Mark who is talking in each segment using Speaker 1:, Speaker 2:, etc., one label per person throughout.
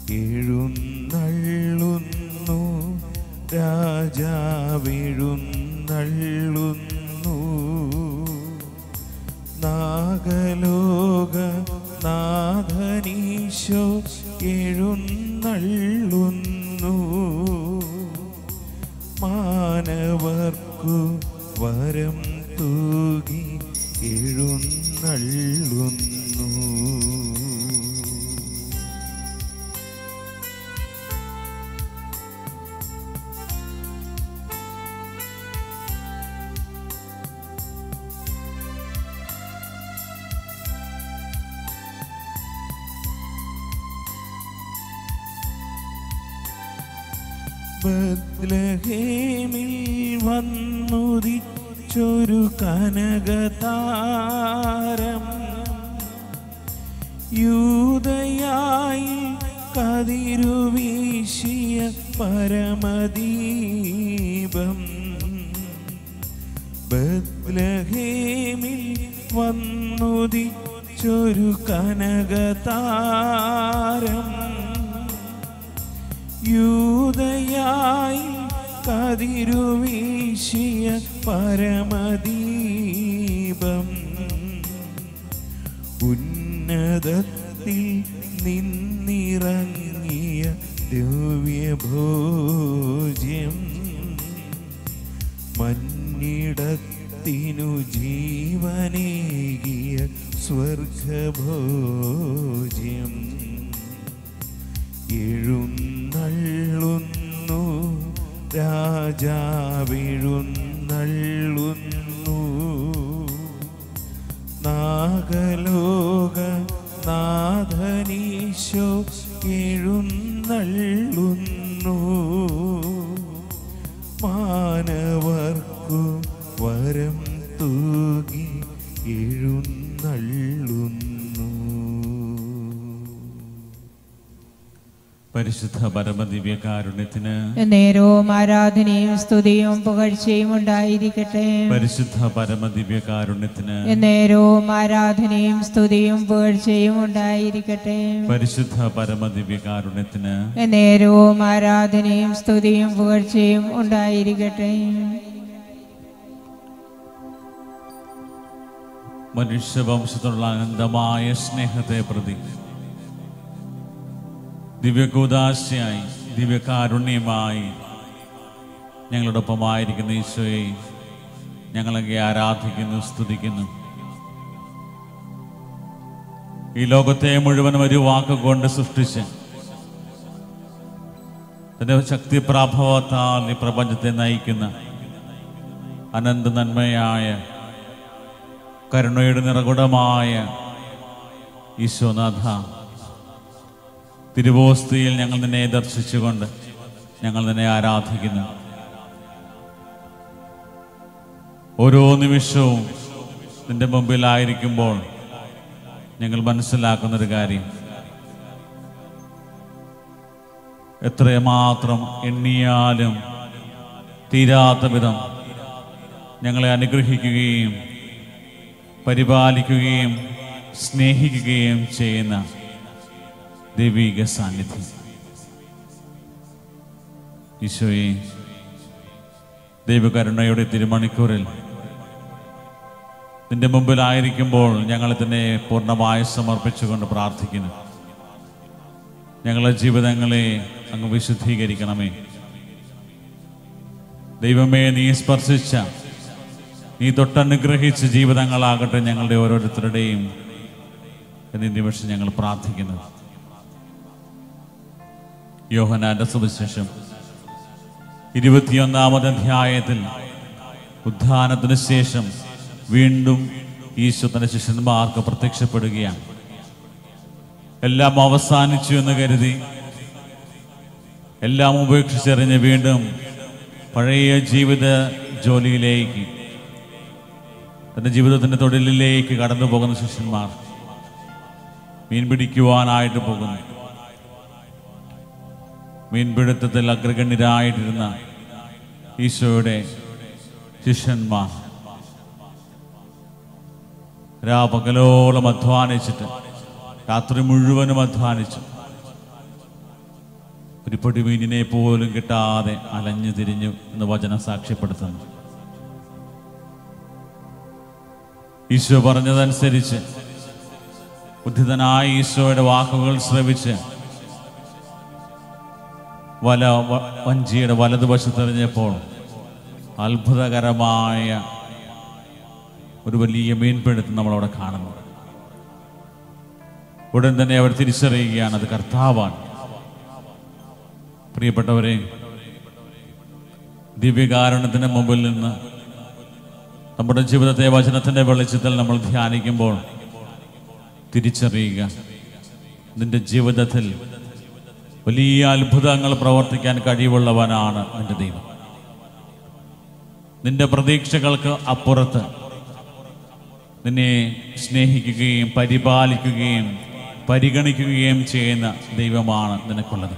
Speaker 1: എഴുന്നള്ളുന്നു രാജാവെഴുന്നള്ളുന്നു നാഗലോക നാഥനീശോ എഴുന്നള്ളുന്നു മാനവർക്കു വരം തൂകി എഴുന്നള്ളുന്നു ബത്ലഹേമിൽ വന്നുദിച്ചൊരു കനകതാരം യൂതയായി കതിരുവീശിയ പരമദീപം ബത്ലഹേമിൽ വന്നുദിച്ചൊരു കനകതാരം യൂതയായി കതിരുവീശിയ പരമദീപം ഉന്നതത്തിൽ നിന്നിറങ്ങിയ ദിവ്യഭോജ്യം മന്നിടത്തിനു ജീവനേകിയ സ്വർഗഭോജ്യം എഴുന്നള്ളുന്നു രാജാവെഴുന്നള്ളുന്നു നാഗലോക നാഥനീശോ എഴുന്നള്ളുന്നു മാനവർക്കു വരം തൂകി എഴുന്നള്ളുന്നു
Speaker 2: പരിശുദ്ധ പരമദിവ്യകാരുണ്യത്തിന്
Speaker 3: നേരവും ആരാധനയും സ്തുതിയും പുകഴ്ചയും ഉണ്ടായിരിക്കട്ടെ
Speaker 2: പരിശുദ്ധ പരമദിവ്യകാരുണ്യത്തിന്
Speaker 3: നേരവും ആരാധനയും സ്തുതിയും പുകഴ്ചയും ഉണ്ടായിരിക്കട്ടെ
Speaker 2: പരിശുദ്ധ പരമദിവ്യകാരുണ്യത്തിന്
Speaker 3: നേരവും ആരാധനയും സ്തുതിയും പുകഴ്ചയും ഉണ്ടായിരിക്കട്ടെ
Speaker 2: മനുഷ്യവംശത്തിലുള്ള അനന്തമായ സ്നേഹത്തെ പ്രതി ദിവ്യകൂദാശയായി ദിവ്യകാരുണ്യമായി ഞങ്ങളുടെ ഒപ്പമായിരിക്കുന്ന ഈശോയെ ഞങ്ങളെ ആരാധിക്കുന്നു സ്തുതിക്കുന്നു ഈ ലോകത്തെ മുഴുവനും ഒരു വാക്കുകൊണ്ട് സൃഷ്ടിച്ച് തന്റെ ശക്തി പ്രാഭവത്താൽ ഈ പ്രപഞ്ചത്തെ നയിക്കുന്ന അനന്ത നന്മയായ കരുണയുടെ നിറകുടമായ ഈശോനാഥ തിരുവോസ്തിയിൽ ഞങ്ങൾ നിന്നെ ദർശിച്ചുകൊണ്ട് ഞങ്ങൾ നിന്നെ ആരാധിക്കുന്നു ഓരോ നിമിഷവും നിന്റെ മുമ്പിലായിരിക്കുമ്പോൾ ഞങ്ങൾ മനസ്സിലാക്കുന്നൊരു കാര്യം എത്രമാത്രം എണ്ണിയാലും തീരാത്ത വിധം ഞങ്ങളെ അനുഗ്രഹിക്കുകയും പരിപാലിക്കുകയും സ്നേഹിക്കുകയും ചെയ്യുന്ന ദൈവിക സാന്നിധ്യം ഈശോയെ ദൈവകരുണയുടെ തിരുമണിക്കൂറിൽ നിന്റെ മുമ്പിലായിരിക്കുമ്പോൾ ഞങ്ങളെ തന്നെ പൂർണ്ണമായി സമർപ്പിച്ചുകൊണ്ട് പ്രാർത്ഥിക്കുന്നു ഞങ്ങളുടെ ജീവിതങ്ങളെ അങ്ങ് വിശുദ്ധീകരിക്കണമേ ദൈവമേ നീ സ്പർശിച്ച നീ തൊട്ടനുഗ്രഹിച്ച ജീവിതങ്ങളാകട്ടെ ഞങ്ങളുടെ ഓരോരുത്തരുടെയും എന്നീ നിമിഷം ഞങ്ങൾ പ്രാർത്ഥിക്കുന്നു യോഹനാന്റെ സുവിശേഷം ഇരുപത്തിയൊന്നാമത് അധ്യായത്തിൽ ഉത്ഥാനത്തിന് ശേഷം വീണ്ടും ഈശോ തന്റെ ശിഷ്യന്മാർക്ക് പ്രത്യക്ഷപ്പെടുകയാണ് എല്ലാം അവസാനിച്ചു എന്ന് കരുതി എല്ലാം ഉപേക്ഷിച്ചെറിഞ്ഞ് വീണ്ടും പഴയ ജീവിത ജോലിയിലേക്ക് തന്റെ ജീവിതത്തിന്റെ തൊഴിലിലേക്ക് കടന്നു പോകുന്ന ശിഷ്യന്മാർ മീൻ പിടിക്കുവാനായിട്ട് പോകുന്നു മീൻപിടുത്തത്തിൽ അഗ്രഗണ്യരായിട്ടിരുന്ന ഈശോയുടെ ശിഷ്യന്മാർ രാപകലോളം അധ്വാനിച്ചിട്ട് രാത്രി മുഴുവനും അധ്വാനിച്ചു ഒരു പൊടിമീനിനെ പോലും കിട്ടാതെ അലഞ്ഞു തിരിഞ്ഞു എന്ന് വചനം സാക്ഷ്യപ്പെടുത്തുന്നു ഈശോ പറഞ്ഞതനുസരിച്ച് ഉദ്ധിതനായ ഈശോയുടെ വാക്കുകൾ ശ്രവിച്ച് വല വ- വഞ്ചിയുടെ വലതുവശത്തെറിഞ്ഞപ്പോൾ അത്ഭുതകരമായ ഒരു വലിയ മീൻപിടുത്തം നമ്മളവിടെ കാണുന്നു ഉടൻ തന്നെ അവർ തിരിച്ചറിയുകയാണ് അത് കർത്താവാണ് പ്രിയപ്പെട്ടവരെ ദിവ്യകാരണത്തിന് മുമ്പിൽ നിന്ന് നമ്മുടെ ജീവിതത്തെ വചനത്തിന്റെ വെളിച്ചത്തിൽ നമ്മൾ ധ്യാനിക്കുമ്പോൾ തിരിച്ചറിയുക നിന്റെ ജീവിതത്തിൽ വലിയ അത്ഭുതങ്ങൾ പ്രവർത്തിക്കാൻ കഴിവുള്ളവനാണ് നിന്റെ ദൈവം നിന്റെ പ്രതീക്ഷകൾക്ക് അപ്പുറത്ത് നിന്നെ സ്നേഹിക്കുകയും പരിപാലിക്കുകയും പരിഗണിക്കുകയും ചെയ്യുന്ന ദൈവമാണ് നിനക്കുള്ളത്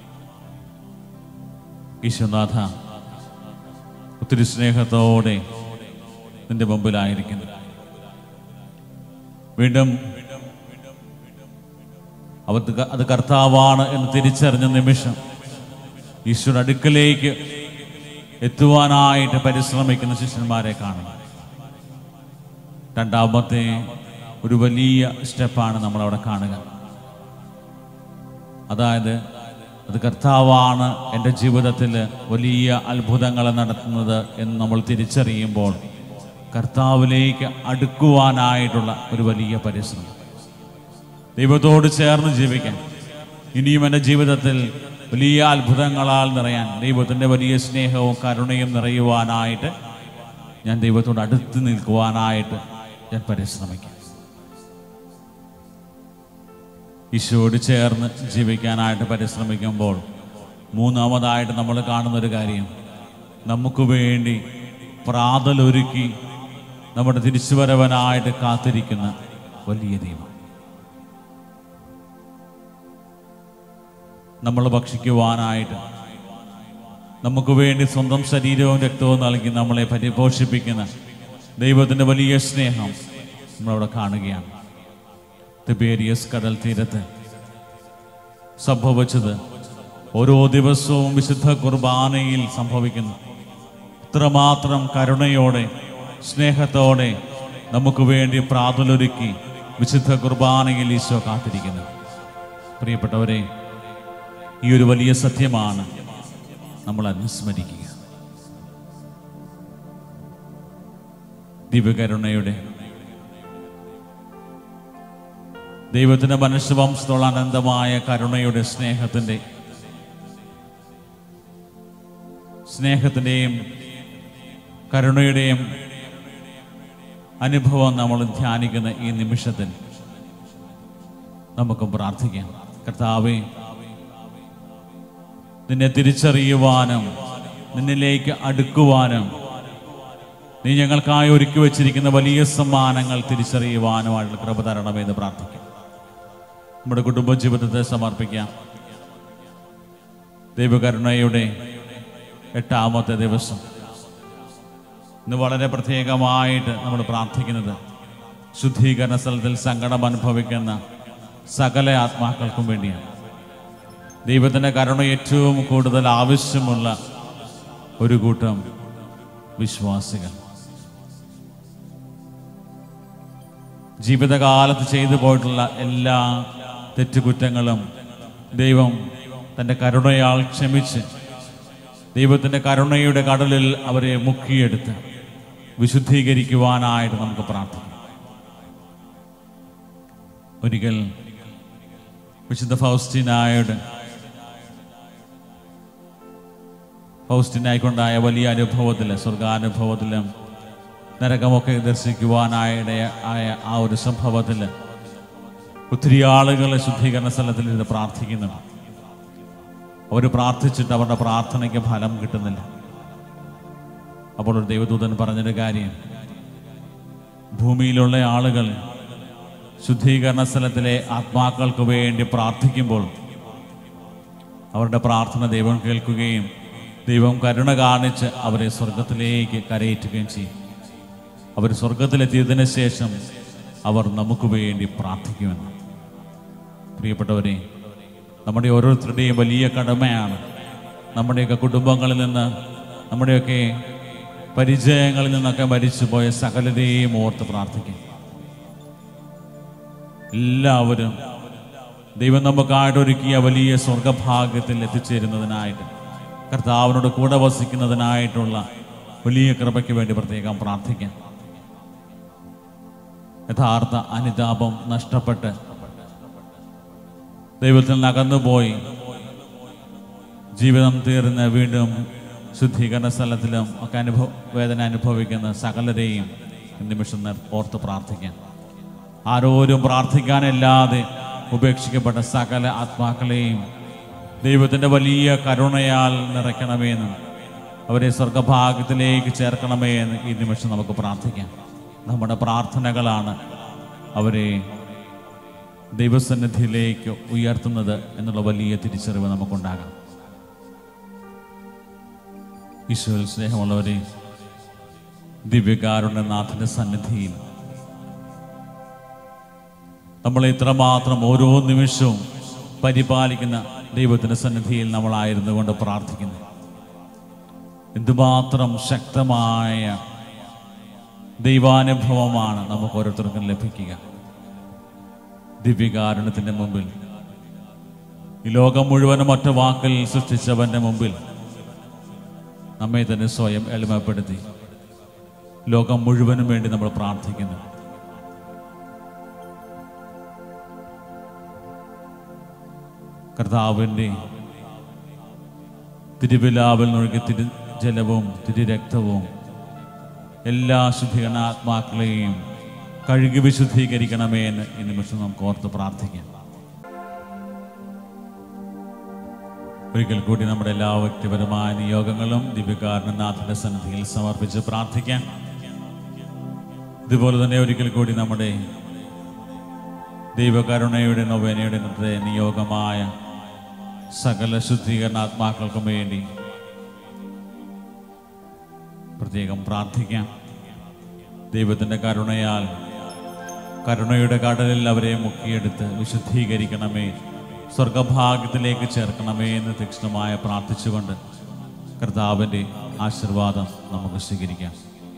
Speaker 2: ഈശ്വനാഥ ഒത്തിരി സ്നേഹത്തോടെ നിന്റെ മുമ്പിലായിരിക്കുന്നു വീണ്ടും അവർക്ക് ക- അത് കർത്താവാണ് എന്ന് തിരിച്ചറിഞ്ഞ നിമിഷം ഈശ്വര അടുക്കലേക്ക് എത്തുവാനായിട്ട് പരിശ്രമിക്കുന്ന ശിഷ്യന്മാരെ കാണും രണ്ടാമത്തെ ഒരു വലിയ സ്റ്റെപ്പാണ് നമ്മൾ അവിടെ കാണുക അതായത് അത് കർത്താവാണ് എൻ്റെ ജീവിതത്തിൽ വലിയ അത്ഭുതങ്ങൾ നടത്തുന്നത് എന്ന് നമ്മൾ തിരിച്ചറിയുമ്പോൾ കർത്താവിലേക്ക് അടുക്കുവാനായിട്ടുള്ള ഒരു വലിയ പരിശ്രമം ദൈവത്തോട് ചേർന്ന് ജീവിക്കാൻ ഇനിയും എൻ്റെ ജീവിതത്തിൽ വലിയ അത്ഭുതങ്ങളാൽ നിറയാൻ ദൈവത്തിൻ്റെ വലിയ സ്നേഹവും കരുണയും നിറയുവാനായിട്ട് ഞാൻ ദൈവത്തോട് അടുത്ത് നിൽക്കുവാനായിട്ട് ഞാൻ പരിശ്രമിക്കാം ഈശോയോട് ചേർന്ന് ജീവിക്കാനായിട്ട് പരിശ്രമിക്കുമ്പോൾ മൂന്നാമതായിട്ട് നമ്മൾ കാണുന്ന ഒരു കാര്യം നമുക്ക് വേണ്ടി പ്രാതലൊരുക്കി നമ്മുടെ തിരിച്ചുവരവനായിട്ട് കാത്തിരിക്കുന്ന വലിയ ദൈവം നമ്മൾ ഭക്ഷിക്കുവാനായിട്ട് നമുക്ക് വേണ്ടി സ്വന്തം ശരീരവും രക്തവും നൽകി നമ്മളെ പരിപോഷിപ്പിക്കുന്ന ദൈവത്തിൻ്റെ വലിയ സ്നേഹം നമ്മളവിടെ കാണുകയാണ് തിബേരിയസ് കടൽ തീരത്ത് സംഭവിച്ചത് ഓരോ ദിവസവും വിശുദ്ധ കുർബാനയിൽ സംഭവിക്കുന്നു ഇത്രമാത്രം കരുണയോടെ സ്നേഹത്തോടെ നമുക്ക് വേണ്ടി പ്രാതലൊരുക്കി വിശുദ്ധ കുർബാനയിൽ ഈശോ കാത്തിരിക്കുന്നു പ്രിയപ്പെട്ടവരെ ഈ ഒരു വലിയ സത്യമാണ് നമ്മൾ അനുസ്മരിക്കുക ദിവ്യകരുണയുടെ ദൈവത്തിന്റെ മനുഷ്യവംശത്തോളം അനന്തമായ കരുണയുടെ സ്നേഹത്തിന്റെ സ്നേഹത്തിൻ്റെയും കരുണയുടെയും അനുഭവം നമ്മൾ ധ്യാനിക്കുന്ന ഈ നിമിഷത്തിൽ നമുക്ക് പ്രാർത്ഥിക്കാം കർത്താവേ നിന്നെ തിരിച്ചറിയുവാനും നിന്നിലേക്ക് അടുക്കുവാനും നീ ഞങ്ങൾക്കായി ഒരുക്കി വച്ചിരിക്കുന്ന വലിയ സമ്മാനങ്ങൾ തിരിച്ചറിയുവാനുമായിട്ടുള്ള കൃപ തരണമെന്ന് പ്രാർത്ഥിക്കാം നമ്മുടെ കുടുംബ ജീവിതത്തെ സമർപ്പിക്കാം ദൈവകരുണയുടെ എട്ടാമത്തെ ദിവസം ഇന്ന് വളരെ പ്രത്യേകമായിട്ട് നമ്മൾ പ്രാർത്ഥിക്കുന്നത് ശുദ്ധീകരണ സ്ഥലത്തിൽ സങ്കടം അനുഭവിക്കുന്ന സകല ആത്മാക്കൾക്കും വേണ്ടിയാണ് ദൈവത്തിൻ്റെ കരുണ ഏറ്റവും കൂടുതൽ ആവശ്യമുള്ള ഒരു കൂട്ടം വിശ്വാസികൾ ജീവിതകാലത്ത് ചെയ്തു പോയിട്ടുള്ള എല്ലാ തെറ്റുകുറ്റങ്ങളും ദൈവം തൻ്റെ കരുണയാൽ ക്ഷമിച്ച് ദൈവത്തിൻ്റെ കരുണയുടെ കടലിൽ അവരെ മുക്കിയെടുത്ത് വിശുദ്ധീകരിക്കുവാനായിട്ട് നമുക്ക് പ്രാർത്ഥിക്കാം ഒരിക്കൽ വിശുദ്ധ ഫൗസ്റ്റിനായോട് ഫൗസ്റ്റിനായിക്കൊണ്ടായ വലിയ അനുഭവത്തിൽ സ്വർഗാനുഭവത്തിലും നരകമൊക്കെ ദർശിക്കുവാനായ ആയ ആ ഒരു സംഭവത്തിൽ ഒത്തിരി ആളുകൾ ശുദ്ധീകരണ സ്ഥലത്തിൽ ഇത് പ്രാർത്ഥിക്കുന്നുണ്ട് അവർ പ്രാർത്ഥിച്ചിട്ട് അവരുടെ പ്രാർത്ഥനയ്ക്ക് ഫലം കിട്ടുന്നില്ല അപ്പോൾ ഒരു ദൈവദൂതൻ പറഞ്ഞൊരു കാര്യം ഭൂമിയിലുള്ള ആളുകൾ ശുദ്ധീകരണ സ്ഥലത്തിലെ ആത്മാക്കൾക്ക് വേണ്ടി പ്രാർത്ഥിക്കുമ്പോൾ അവരുടെ പ്രാർത്ഥന ദൈവം കേൾക്കുകയും ദൈവം കരുണ കാണിച്ച് അവരെ സ്വർഗത്തിലേക്ക് കരയേറ്റുകയും ചെയ്യും അവർ സ്വർഗത്തിലെത്തിയതിനു ശേഷം അവർ നമുക്ക് വേണ്ടി പ്രാർത്ഥിക്കുമെന്ന് പ്രിയപ്പെട്ടവരെ നമ്മുടെ ഓരോരുത്തരുടെയും വലിയ കടമയാണ് നമ്മുടെയൊക്കെ കുടുംബങ്ങളിൽ നിന്ന് നമ്മുടെയൊക്കെ പരിചയങ്ങളിൽ നിന്നൊക്കെ മരിച്ചുപോയ സകലരെയും ഓർത്ത് പ്രാർത്ഥിക്കും എല്ലാവരും ദൈവം നമുക്കായിട്ട് ഒരുക്കിയ വലിയ സ്വർഗഭാഗ്യത്തിൽ എത്തിച്ചേരുന്നതിനായിട്ട് കർത്താവിനോട് കൂടെ വസിക്കുന്നതിനായിട്ടുള്ള വലിയ കൃപയ്ക്ക് വേണ്ടി പ്രത്യേകം പ്രാർത്ഥിക്കാം യഥാർത്ഥ അനുതാപം നഷ്ടപ്പെട്ട് ദൈവത്തിൽ നിന്ന് അകന്നുപോയി ജീവിതം തീർന്ന് വീണ്ടും ശുദ്ധീകരണ സ്ഥലത്തിലും ഒക്കെ അനുഭവ വേദന അനുഭവിക്കുന്ന സകലരെയും ഈ നിമിഷം നേർ- ഓർത്ത് പ്രാർത്ഥിക്കാം ആരോരും പ്രാർത്ഥിക്കാനില്ലാതെ ഉപേക്ഷിക്കപ്പെട്ട സകല ആത്മാക്കളെയും ദൈവത്തിൻ്റെ വലിയ കരുണയാൽ നിറയ്ക്കണമെന്നും അവരെ സ്വർഗഭാഗ്യത്തിലേക്ക് ചേർക്കണമേ എന്ന് ഈ നിമിഷം നമുക്ക് പ്രാർത്ഥിക്കാം നമ്മുടെ പ്രാർത്ഥനകളാണ് അവരെ ദൈവസന്നിധിയിലേക്ക് ഉയർത്തുന്നത് എന്നുള്ള വലിയ തിരിച്ചറിവ് നമുക്കുണ്ടാകാം ഈശോയിൽ സ്നേഹമുള്ളവരെ ദിവ്യകാരുണ്യ നാഥന്റെ സന്നിധിയിൽ നമ്മളെ ഇത്രമാത്രം ഓരോ നിമിഷവും പരിപാലിക്കുന്ന ദൈവത്തിന്റെ സന്നിധിയിൽ നമ്മളായിരുന്നു കൊണ്ട് പ്രാർത്ഥിക്കുന്നു എന്തുമാത്രം ശക്തമായ ദൈവാനുഭവമാണ് നമുക്ക് ഓരോരുത്തർക്കും ലഭിക്കുക ദിവ്യകാരുണ്യത്തിന്റെ മുമ്പിൽ ഈ ലോകം മുഴുവനും ഒറ്റ വാക്കിൽ സൃഷ്ടിച്ചവന്റെ മുമ്പിൽ നമ്മെ തന്നെ സ്വയം എളിമപ്പെടുത്തി ലോകം മുഴുവനും വേണ്ടി നമ്മൾ പ്രാർത്ഥിക്കുന്നു കർത്താവിൻ്റെ തിരുവിലാവിൽ ഒഴുകിയ തിരു ജലവും തിരുരക്തവും എല്ലാ ശുദ്ധീകരണാത്മാക്കളെയും കഴുകി വിശുദ്ധീകരിക്കണമേ എന്ന് ഈ നിമിഷം നമുക്ക് ഓർത്ത് പ്രാർത്ഥിക്കാം ഒരിക്കൽ കൂടി നമ്മുടെ എല്ലാ വ്യക്തിപരമായ നിയോഗങ്ങളും ദിവ്യകാരണനാഥന്റെ സന്നിധിയിൽ സമർപ്പിച്ച് പ്രാർത്ഥിക്കാം ഇതുപോലെ തന്നെ ഒരിക്കൽ കൂടി നമ്മുടെ ദൈവകരുണയുടെ നൊവേനയുടെ ഇന്നത്തെ നിയോഗമായ സകല ശുദ്ധീകരണാത്മാക്കൾക്കും വേണ്ടി പ്രത്യേകം പ്രാർത്ഥിക്കാം ദൈവത്തിൻ്റെ കരുണയാൽ കരുണയുടെ കടലിൽ അവരെ മുക്കിയെടുത്ത് വിശുദ്ധീകരിക്കണമേ സ്വർഗഭാഗ്യത്തിലേക്ക് ചേർക്കണമേ എന്ന് തീക്ഷ്ണമായ പ്രാർത്ഥിച്ചുകൊണ്ട് കർത്താവിൻ്റെ ആശീർവാദം നമുക്ക് സ്വീകരിക്കാം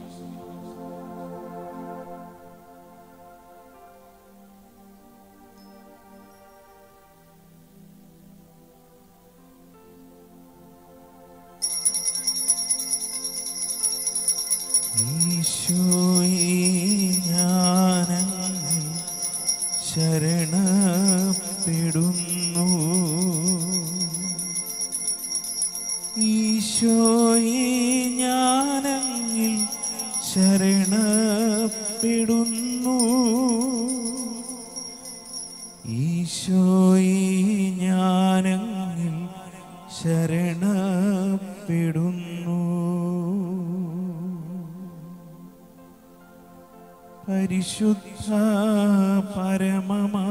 Speaker 1: ഈശോയെ ഞാനങ്ങിൽ ശരണപ്പെടുന്നു ഈശോയെ ഞാനങ്ങിൽ ശരണപ്പെടുന്നു ഈശോയെ ഞാനങ്ങിൽ ശരണപ്പെടുന്നു പരിശുദ്ധ പരമമാ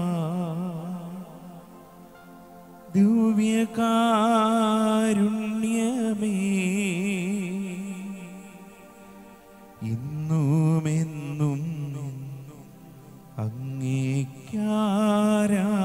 Speaker 1: ദിവ്യകാരുണ്യമേ ഇന്നുമെന്നും അങ്ങേക്കാരാ